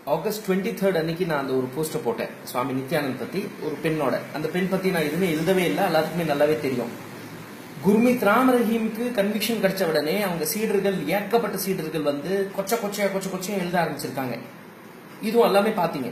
August twenty third அன்னைக்கு நான் அந்த ஒரு போஸ்டர் போட்டேன் சுவாமி நித்யானந்த் பத்தி ஒரு பெண்ணோட அந்த பெண் பத்தி நான் எதுவுமே எழுதவே இல்லை எல்லாத்துக்குமே நல்லாவே தெரியும் குர்மீத் ராம் ரஹீமுக்கு கன்விக்ஷன் கிடைச்ச உடனே அவங்க சீடர்கள் ஏற்கப்பட்ட சீடர்கள் வந்து கொச்ச கொச்சையா கொச்ச கொச்சையா எழுத ஆரம்பிச்சிருக்காங்க இதுவும் எல்லாமே பாத்தீங்க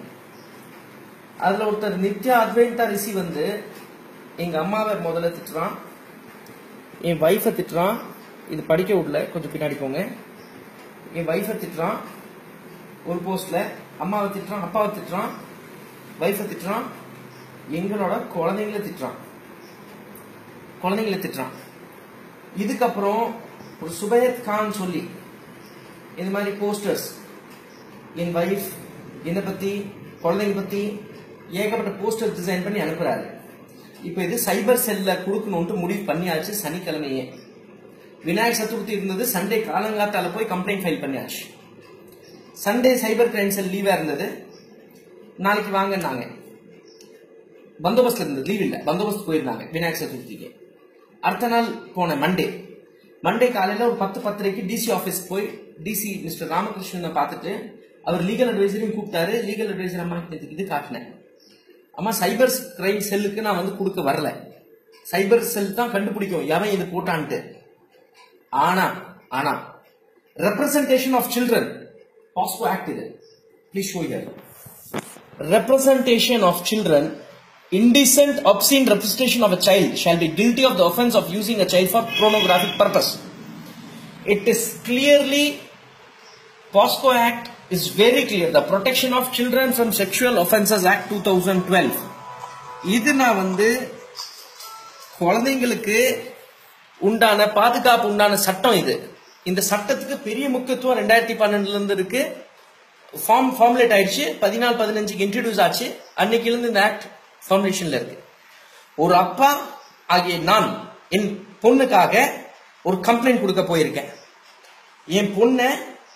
அதுல ஒருத்தர் நித்யா அத்வைந்தா ரிஷி வந்து எங்க அம்மாவை முதல்ல திட்டுறான் என் வைஃபை திட்டுறான் இது படிக்க விடல கொஞ்சம் பின்னாடி போங்க என் வைஃபை திட்டுறான் ஒரு போஸ்ட்ல அம்மாவை திட்டுறான் அப்பாவை திட்டுறான் வைஃபை திட்டுறான் எங்களோட குழந்தைங்கள திட்டுறான் குழந்தைங்கள திட்டுறான் இதுக்கப்புறம் ஒரு சுபயத் கான் சொல்லி இந்த மாதிரி போஸ்டர்ஸ் என் வைஃப் என்னை பத்தி குழந்தைங்க பத்தி ஏகப்பட்ட போஸ்டர் டிசைன் பண்ணி அனுப்புறாரு இப்போ இது சைபர் செல்ல கொடுக்கணும்ட்டு முடிவு பண்ணியாச்சு சனிக்கிழமையே விநாயகர் சதுர்த்தி இருந்தது சண்டே காலங்காத்தால போய் கம்ப்ளைண்ட் ஃபைல் பண்ணியாச்சு சண்டே சைபர் கிரைம் செல் லீவா இருந்தது நாளைக்கு வாங்கன்னாங்க பந்தோபஸ்து இருந்தது லீவ் இல்ல பந்தோபஸ்து போயிருந்தாங்க விநாயகர் சதுர்த்திக்கு அடுத்த நாள் போனேன் மண்டே மண்டே காலையில ஒரு பத்து பத்தரைக்கு டிசி ஆபீஸ் போய் டிசி மிஸ்டர் ராமகிருஷ்ணனை பார்த்துட்டு அவர் லீகல் அட்வைசரையும் கூப்பிட்டாரு லீகல் அட்வைசர் அம்மா கிட்ட இது காட்டினேன் அம்மா சைபர் கிரைம் செல்லுக்கு நான் வந்து கொடுக்க வரல சைபர் செல் தான் கண்டுபிடிக்கும் எவன் இது போட்டான்ட்டு ஆனா ஆனா representation of children POCSO act இது please show here representation of children indecent obscene representation of a child shall be guilty of the offense of using a child for pornographic purpose it is clearly POSCO Act is very clear the protection of children from sexual offences act 2012 இது நான் வந்து குழந்தைங்களுக்கு உண்டான பாதுகாப்பு உண்டான சட்டம் இது இந்த சட்டத்துக்கு பெரிய முக்கியத்துவம் ரெண்டாயிரத்தி பன்னெண்டுல இருந்து இருக்கு ஃபார்ம் ஃபார்முலேட் ஆயிடுச்சு பதினாலு பதினஞ்சுக்கு இன்ட்ரடியூஸ் ஆச்சு அன்னைக்கு இருந்து இந்த ஆக்ட் ஃபார்முலேஷன்ல இருக்கு ஒரு அப்பா ஆகிய நான் என் பொண்ணுக்காக ஒரு கம்ப்ளைண்ட் கொடுக்க போயிருக்கேன் என் பொண்ணை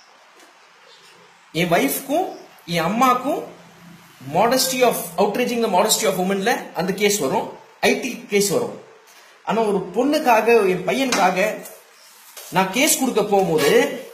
என் ஒய்ஃப்க்கும் என் அம்மாக்கும் modesty of outraging the modesty of உமன்ல அந்த கேஸ் வரும் ஐடி கேஸ் வரும் ஆனா ஒரு பொண்ணுக்காக என் பையனுக்காக நான் கேஸ் கொடுக்க போகும்போது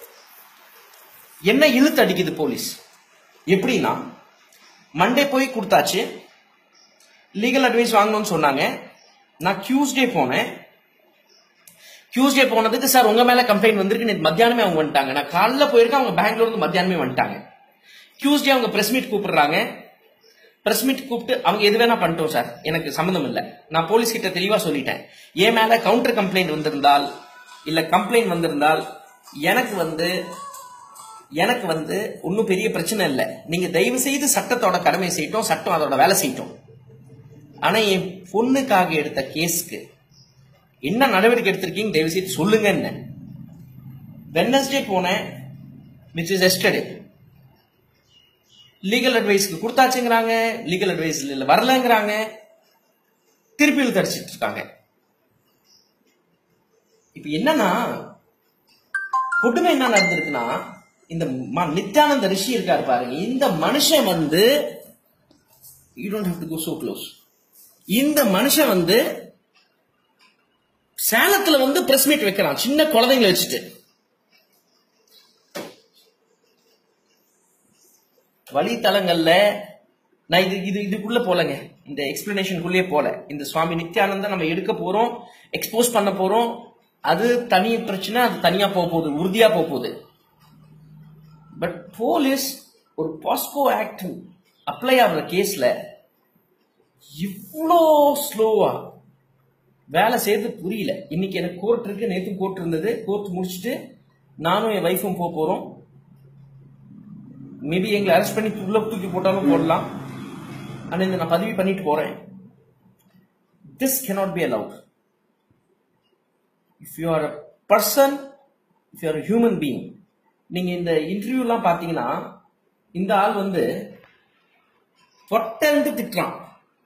என்ன இழுத்து அடிக்குது போலீஸ் எப்படின்னா மண்டே போய் கொடுத்தாச்சு லீகல் அட்வைஸ் வாங்கணும்னு சொன்னாங்க நான் டியூஸ்டே போனேன் டியூஸ்டே போனதுக்கு சார் உங்க மேல கம்ப்ளைண்ட் வந்திருக்கு நேற்று மத்தியானமே அவங்க வந்துட்டாங்க நான் காலைல போயிருக்கேன் அவங்க பெங்களூர்ல இருந்து மத்தியானமே வந்துட்டாங்க டியூஸ்டே அவங்க பிரஸ் மீட் கூப்பிடுறாங்க பிரஸ் மீட் கூப்பிட்டு அவங்க எது வேணா பண்ணிட்டோம் சார் எனக்கு சம்மந்தம் இல்லை நான் போலீஸ் கிட்ட தெளிவா சொல்லிட்டேன் என் மேல கவுண்டர் கம்ப்ளைண்ட் வந்திருந்தால் இல்ல கம்ப்ளைண்ட் வந்திருந்தால் எனக்கு வந்து எனக்கு வந்து ஒன்றும் பெரிய பிரச்சனை இல்லை நீங்க தயவு செய்து சட்டத்தோட கடமை செய்யட்டும் சட்டம் அதோட வேலை செய்யட்டும் ஆனா என் பொண்ணுக்காக எடுத்த கேஸ்க்கு என்ன நடவடிக்கை எடுத்திருக்கீங்க தயவு செய்து சொல்லுங்க என்ன வெனஸ்டே போனேன் விச் இஸ் எஸ்டர்டே லீகல் அட்வைஸ்க்கு கொடுத்தாச்சுங்கிறாங்க லீகல் அட்வைஸ் இல்ல வரலங்கிறாங்க திருப்பி இழுத்தடிச்சிட்டு இருக்காங்க இப்ப என்னன்னா கொடுமை என்ன நடந்திருக்குன்னா இந்த ம- நித்யானந்த ரிஷி இருக்காரு பாருங்க இந்த மனுஷன் வந்து you don't have to go so close இந்த மனுஷன் வந்து சேலத்துல வந்து பிரஸ் மீட் வைக்கிறான் சின்ன குழந்தைங்களை வச்சுட்டு வழித்தலங்கள்ல நான் இது இது இதுக்குள்ள போலங்க இந்த எக்ஸ்பிளனேஷனுக்குள்ளேயே போல இந்த சுவாமி நித்யானந்தா நம்ம எடுக்க போறோம் எக்ஸ்போஸ் பண்ண போறோம் அது தனி பிரச்சனை அது தனியா போக போகுது உறுதியா போக போகுது பட் போலீஸ் ஒரு பாஸ்கோ ஆக்ட் அப்ளை ஆகுற கேஸ்ல இவ்வளோ ஸ்லோவா வேலை செய்யறது புரியல இன்னைக்கு எனக்கு கோர்ட் இருக்கு நேத்து கோர்ட் இருந்தது கோர்ட் முடிச்சுட்டு நானும் என் வைஃபும் போக போறோம் மேபி எங்களை அரெஸ்ட் பண்ணி உள்ள தூக்கி போட்டாலும் போடலாம் ஆனா இந்த நான் பதிவு பண்ணிட்டு போறேன் this cannot be allowed if you are a person if you are human being நீங்க இந்த இன்டர்வியூலாம் பாத்தீங்கன்னா இந்த ஆள் வந்து பொட்டன்ட்டு திட்டுறான்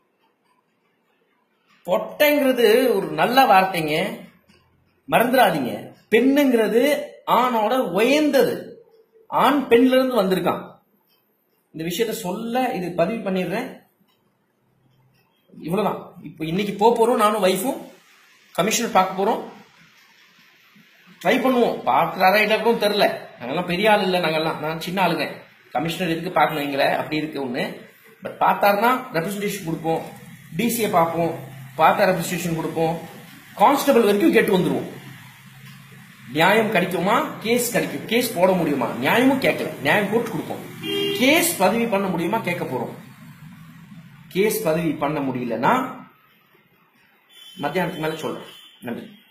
பொட்டைங்கிறது ஒரு நல்ல வார்த்தைங்க மறந்துடாதீங்க பெண்ணுங்கிறது ஆணோட உயர்ந்தது ஆண் பெண்ல இருந்து வந்திருக்கான் இந்த விஷயத்த சொல்ல இது பதிவு பண்ணிடுறேன் இவ்வளவுதான் இப்போ இன்னைக்கு போக போறோம் நானும் வைஃபும் கமிஷனர் பார்க்க போறோம் ட்ரை பண்ணுவோம் பார்க்கறாரா இல்ல கூட தெரியல நாங்கெல்லாம் பெரிய ஆள் இல்லை நாங்கெல்லாம் நான் சின்ன ஆளுங்க கமிஷனர் எதுக்கு பார்க்கணும் எங்களை அப்படி இருக்கு ஒன்று பட் பார்த்தாருன்னா ரெப்ரஸன்டேஷன் கொடுப்போம் டிசியை பார்ப்போம் பார்த்தா ரெப்ரஸன்டேஷன் கொடுப்போம் கான்ஸ்டபிள் வரைக்கும் கேட்டு வந்துருவோம் நியாயம் கிடைக்குமா கேஸ் கிடைக்கும் கேஸ் போட முடியுமா நியாயமும் கேட்கல நியாயம் போட்டு கொடுப்போம் கேஸ் பதவி பண்ண முடியுமா கேட்க போறோம் கேஸ் பதவி பண்ண முடியலன்னா மத்தியானத்துக்கு மேல சொல்றேன் நன்றி